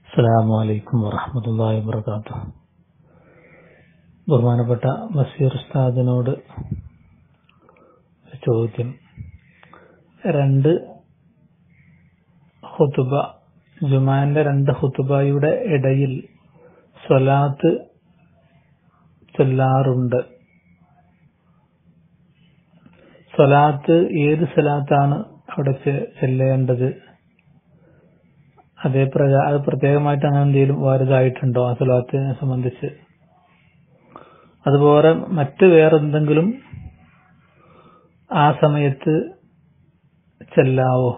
അസ്സലാമു അലൈക്കും വറഹ്മത്തുള്ളാഹി വബറകാതുഹു ബഹുമാനപ്പെട്ട ബഷീർ ഉസ്താദിനോട് ഒരു ചോദ്യം രണ്ട് ഖുതുബ ജുമാന്റെ രണ്ട് ഖുതുബയുടെ ഇടയിൽ സ്വലാത്ത് ചൊല്ലാറുണ്ട് സ്വലാത്ത് ഏത് സ്വലാത്താണ് അവിടെ ചെ- ചെല്ലേണ്ടത് അതേ പ്രകാ അത് പ്രത്യേകമായിട്ട് അങ്ങനെ എന്തെങ്കിലും വാരിതായിട്ടുണ്ടോ ആ സ്വലാത്തിനെ സംബന്ധിച്ച് അതുപോലെ മറ്റ് വേറെന്തെങ്കിലും ആ സമയത്ത് ചെല്ലാവോ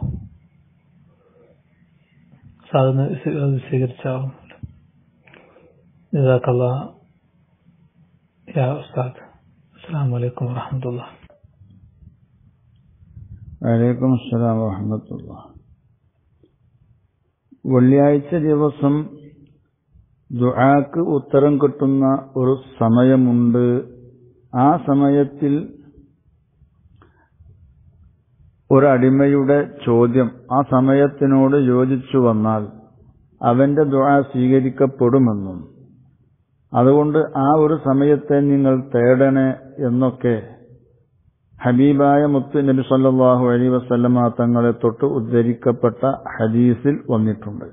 സാധന സ്വീകരിച്ചാവോ ജസാക്കല്ലാ യാ ഉസ്താദ് അസ്സലാമു അലൈക്കും വറഹ്മത്തുള്ളാഹി വലൈക്കും അസ്സലാം വറഹമത്തുള്ള വെള്ളിയാഴ്ച ദിവസം ദുആക്ക് ഉത്തരം കിട്ടുന്ന ഒരു സമയമുണ്ട് ആ സമയത്തിൽ ഒരടിമയുടെ ചോദ്യം ആ സമയത്തിനോട് യോജിച്ചു വന്നാൽ അവന്റെ ദുആ സ്വീകരിക്കപ്പെടുമെന്നും അതുകൊണ്ട് ആ ഒരു സമയത്തെ നിങ്ങൾ തേടണേ എന്നൊക്കെ ഹബീബായ മുത്ത് നബി സല്ലല്ലാഹു അലൈഹി വസല്ലമ തങ്ങളെ തൊട്ട് ഉദ്ധരിക്കപ്പെട്ട ഹദീസിൽ വന്നിട്ടുണ്ട്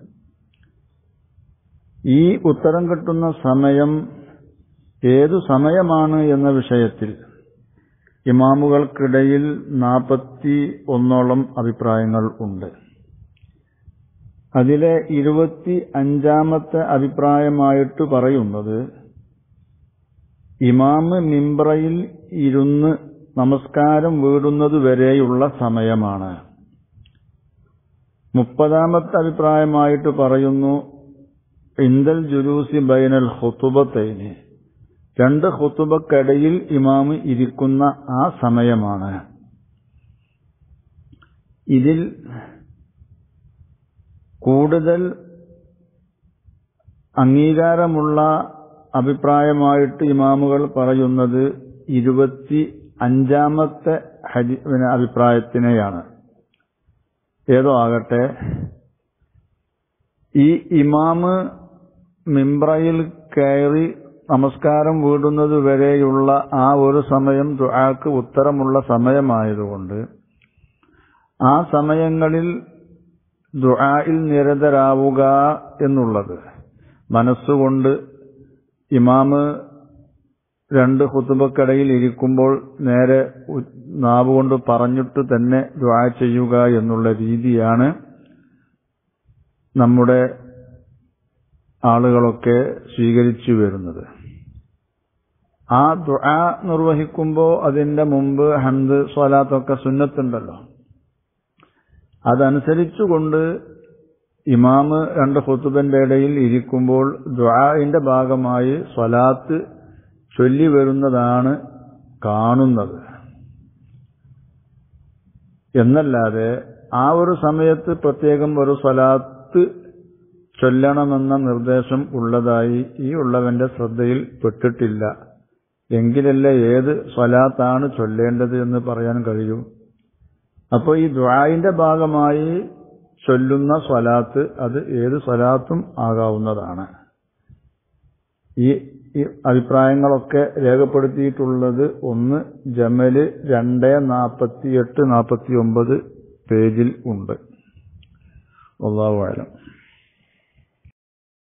ഈ ഉത്തരം കിട്ടുന്ന സമയം ഏതു സമയമാണ് എന്ന വിഷയത്തിൽ ഇമാമുകൾക്കിടയിൽ നാൽപ്പത്തി ഒന്നോളം അഭിപ്രായങ്ങൾ ഉണ്ട് അതിലെ ഇരുപത്തി അഞ്ചാമത്തെ അഭിപ്രായമായിട്ട് പറയുന്നത് ഇമാമ് മിംബ്രയിൽ ഇരുന്ന് നമസ്കാരം വീടുന്നത് വരെയുള്ള സമയമാണ് മുപ്പതാമത്തെ അഭിപ്രായമായിട്ട് പറയുന്നു ഇന്ദൽ ജുലൂസി ബൈനൽ ഹുത്തുബത്തൈന് രണ്ട് ഹുത്തുബക്കടയിൽ ഇമാമ് ഇരിക്കുന്ന ആ സമയമാണ് ഇതിൽ കൂടുതൽ അംഗീകാരമുള്ള അഭിപ്രായമായിട്ട് ഇമാമുകൾ പറയുന്നത് ഇരുപത്തി അഞ്ചാമത്തെ ഹദി പിന്നെ അഭിപ്രായത്തിനെയാണ് ഏതോ ആകട്ടെ ഈ ഇമാമ് മിംബ്രയിൽ കയറി നമസ്കാരം വീടുന്നത് വരെയുള്ള ആ ഒരു സമയം ദുആക്ക് ഉത്തരമുള്ള സമയമായതുകൊണ്ട് ആ സമയങ്ങളിൽ ദുആയിൽ നിരതരാവുക എന്നുള്ളത് മനസ്സുകൊണ്ട് ഇമാമ് രണ്ട് ഹുത്തുബക്കടയിൽ ഇരിക്കുമ്പോൾ നേരെ ഉ- നാവ് കൊണ്ട് പറഞ്ഞിട്ട് തന്നെ ദുആ ചെയ്യുക എന്നുള്ള രീതിയാണ് നമ്മുടെ ആളുകളൊക്കെ സ്വീകരിച്ചു വരുന്നത് ആ ദുആ നിർവഹിക്കുമ്പോൾ അതിന്റെ മുമ്പ് ഹംദ് സ്വലാത്തൊക്കെ സുന്നത്തുണ്ടല്ലോ അതനുസരിച്ചുകൊണ്ട് ഇമാമ് രണ്ട് ഹുത്തുബന്റെ ഇടയിൽ ഇരിക്കുമ്പോൾ ദുആഇന്റെ ഭാഗമായി സ്വലാത്ത് ചൊല്ലി വരുന്നതാണ് കാണുന്നത് എന്നല്ലാതെ ആ ഒരു സമയത്ത് പ്രത്യേകം ഒരു സ്വലാത്ത് ചൊല്ലണമെന്ന നിർദ്ദേശം ഉള്ളതായി ഈ ഉള്ളവന്റെ ശ്രദ്ധയിൽ പെട്ടിട്ടില്ല എങ്കിലല്ലേ ഏത് സ്വലാത്താണ് ചൊല്ലേണ്ടത് എന്ന് പറയാൻ കഴിയൂ അപ്പോൾ ഈ ദ്വായിന്റെ ഭാഗമായി ചൊല്ലുന്ന സ്വലാത്ത് അത് ഏത് സ്വലാത്തും ആകാവുന്നതാണ് ഈ ഈ അഭിപ്രായങ്ങളൊക്കെ രേഖപ്പെടുത്തിയിട്ടുള്ളത് ഒന്ന് ജമല് രണ്ട് നാൽപ്പത്തിയെട്ട് നാൽപ്പത്തി ഒമ്പത് പേജിൽ ഉണ്ട് ഒന്നാവായാലും